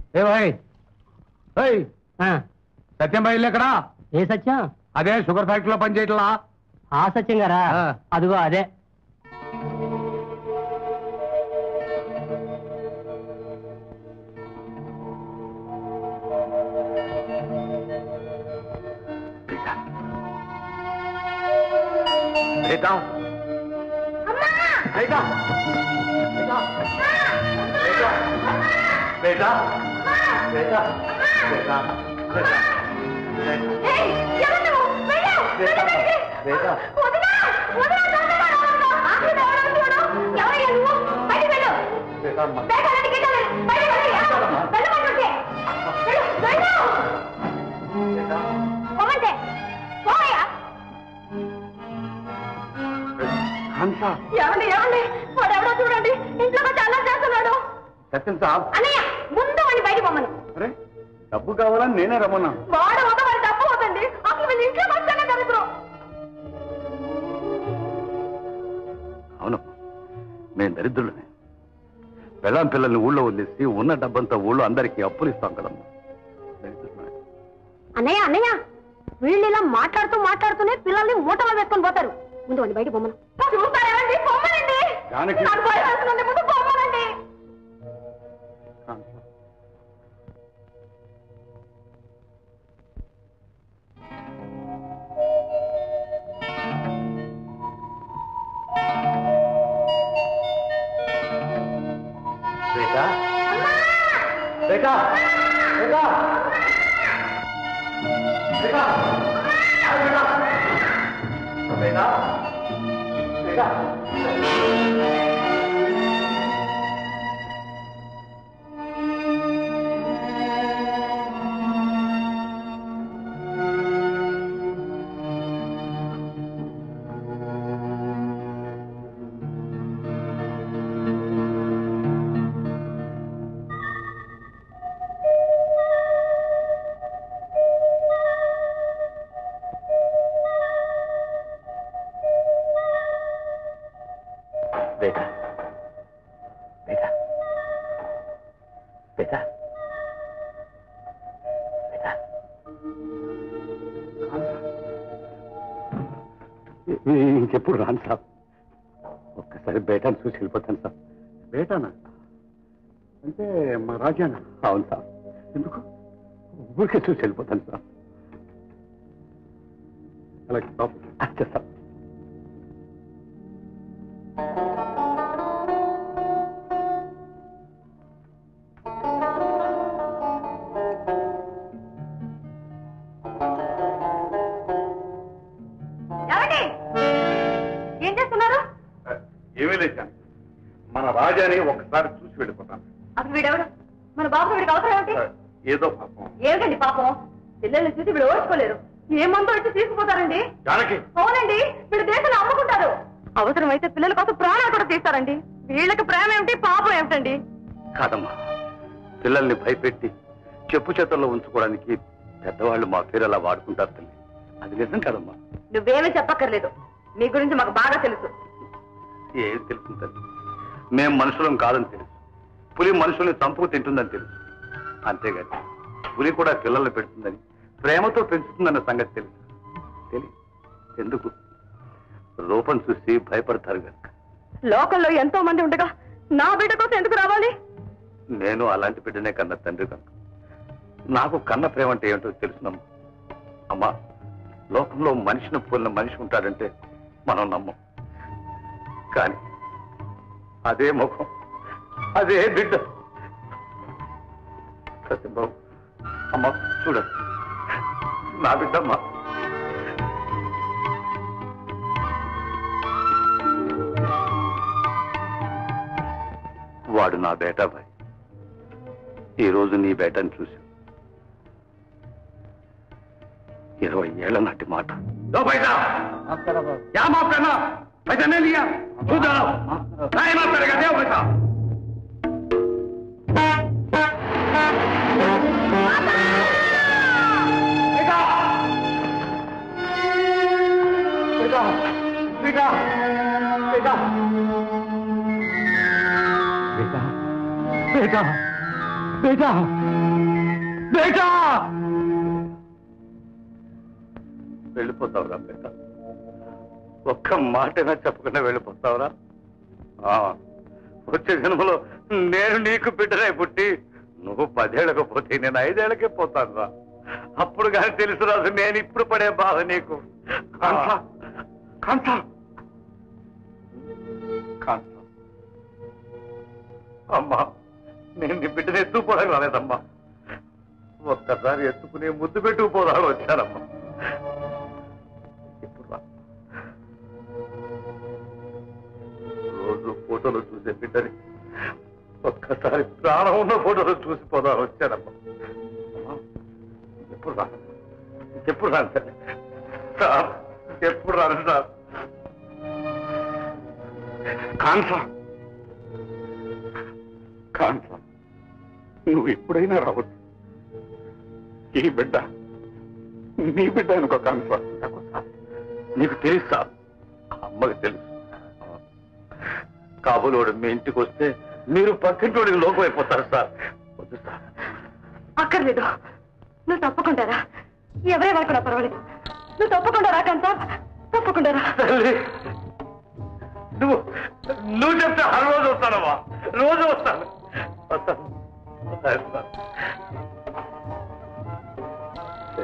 ఏ భాయ్ ఏయ్, సత్యం భాయ్ ఇల్లు ఎక్కడా ఏ సత్యం అదే షుగర్ ఫ్యాక్టరీలో పనిచేయట్లా ఆ సత్యం గారా ఆ. అదిగో అదే బేటా బేటా బేటా బేటా బేటా బేటా బేటా బేటా అమ్మా హంస ఏమండి ఏమండి వాడు ఎవడో చూడండి ఇంట్లో చాలా చేస్తున్నాడు సత్యం సాబ్ అన్నయ్య ముందు వాడిని బయట పొమ్మను అరే డబ్బు కావాలని నేనే రమ్మన్నా వాడు ఒక వాడి తప్పు అవుతుంది అసలు వీళ్ళు ఇంట్లో వచ్చానే దరిద్రం అవును మేము దరిద్రులమే పెళ్ళాం పిల్లల్ని ఊళ్ళో వదిలేసి ఉన్న డబ్బంతా ఊళ్ళో అందరికీ అప్పులు ఇస్తాం కదమ్మా దరిద్రులమే. అన్నయ్య అన్నయ్య వీళ్ళు ఇలా మాట్లాడుతూ మాట్లాడుతూనే పిల్లల్ని మూటలో వేసుకొని పోతారు ముందు వాడిని బయట పొమ్మను చూస్తారేమండి పొమ్మనండి జానకి. నాకు భయం వేస్తుంది ముందు పొమ్మనండి బేటా బేటా బేటా బేటా బేటా బేటా బేటా బేటా బేటా బేటా బేటా ఇంకెప్పుడు రాను సార్ ఒక్కసారి బేటాను చూసి వెళ్ళిపోతాను సార్ బేటానా అంటే మా రాజానా అవును సార్ ఎందుకు ఊరికే చూసి వెళ్ళిపోతాను సార్ అలాగే బాబు అచ్చా సార్ ఏమండి ఏం చేస్తున్నారు ఏమీ లేచాను మన రాజాని ఒకసారి చూసి వెళ్ళిపోతాను అసలు వీడెవడు మన బాబు వీడికి అవసరం ఏమిటి ఏదో పాపం ఏమిటండి పాపం పిల్లల్ని చూసి వీడు ఓర్చుకోలేరు ఏ మందు వచ్చి తీసుకుపోతారండి జానకి అవునండి వీడు దేశాన్ని అమ్ముకుంటారు అవసరమైతే పిల్లల కోసం ప్రాణాలు కూడా తీస్తారండి వీళ్ళకి ప్రేమ ఏమిటి పాపం ఏమిటండి కాదమ్మా పిల్లల్ని భయపెట్టి చెప్పు చేతుల్లో ఉంచుకోవడానికి పెద్దవాళ్ళు మా పేరు అలా వాడుకుంటారు తల్లి అది నిజం కాదమ్మా నువ్వేమీ చెప్పక్కర్లేదు మీ గురించి మాకు బాగా తెలుసు ఏం తెలుసు తల్లి మేం మనుషులం కాదని తెలుసు పులి మనుషుల్ని చంపుకు తింటుందని తెలుసు అంతేగాని పులి కూడా పిల్లల్ని పెడుతుందని ప్రేమతో పెంచుతుందన్న సంగతి తెలుసు తెలియదు ఎందుకు రూపం చూసి భయపడతారు కనుక లోకల్లో ఎంతో మంది ఉండగా నా బిడ్డ కోసం ఎందుకు రావాలి నేను అలాంటి బిడ్డనే కన్న తండ్రి కనుక నాకు కన్న ప్రేమ అంటే ఏంటో తెలుసునమ్మా అమ్మా లోకంలో మనిషిని పోలిన మనిషి ఉంటాడంటే మనం నమ్మం కానీ అదే ముఖం అదే బిడ్డ సత్యబాబు అమ్మా చూడ నా బిడ్డమ్మా వాడు నా బేటా భాయ్ ఈ రోజు నీ బేటని చూసి ఇరవై ఏళ్ల నాటి మాట దో పైసా क्या माफ करना पैसा नहीं लिया खुद आओ नहीं माफ करेगा दे पैसा बेटा बेटा बेटा बेटा बेटा బేటా బేటా వెళ్ళిపోతావురా బిడ్డ ఒక్క మాటైనా చెప్పకుండా వెళ్ళిపోతావురా ఆ, వచ్చే జన్మలో నేను నీకు బిడ్డనే పుట్టి నువ్వు పదేళ్ళకు పోతే నేను ఐదేళ్లకే పోతాను రా అప్పుడు కానీ తెలుసు రాదు నేను ఇప్పుడు పడే బాధ నీకు కాంతా కాంతా కాంతా అమ్మా నేను నీ బిడ్డని ఎత్తుకుపోవడానికి రాలేదమ్మా ఒక్కసారి ఎత్తుకుని ముద్దు పెట్టుకుపోదామని వచ్చానమ్మా ఇప్పుడు రా రోజు ఫోటోలు చూసే బిడ్డని ఒక్కసారి ప్రాణం ఉన్న ఫోటోలు చూసిపోదామని వచ్చానమ్మా అమ్మా, ఎప్పుడు రా ఎప్పుడు రాను సార్ సార్ ఎప్పుడు రాను సార్ కాన్సా కాన్సా నువ్వు ఎప్పుడైనా రావచ్చు ఈ బిడ్డ నీ బిడ్డ అనుకో కాన్సా నీకు తెలుసా అమ్మకి తెలుసు కాబోలోడు మీ ఇంటికి వస్తే మీరు పక్కింటోడికి లోకం అయిపోతారు సార్ వద్దు సార్ అక్కర్లేదు నువ్వు తప్పకుండా రా ఎవరే కూడా పర్వాలేదు నువ్వు తప్పకుండా రా కాంతా తప్పకుండా రా తల్లి నువ్వు నువ్వు చెప్తే ఆ రోజు వస్తానమ్మా రోజు వస్తాను వస్తాను వస్తాను.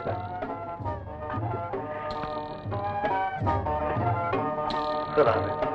సరే.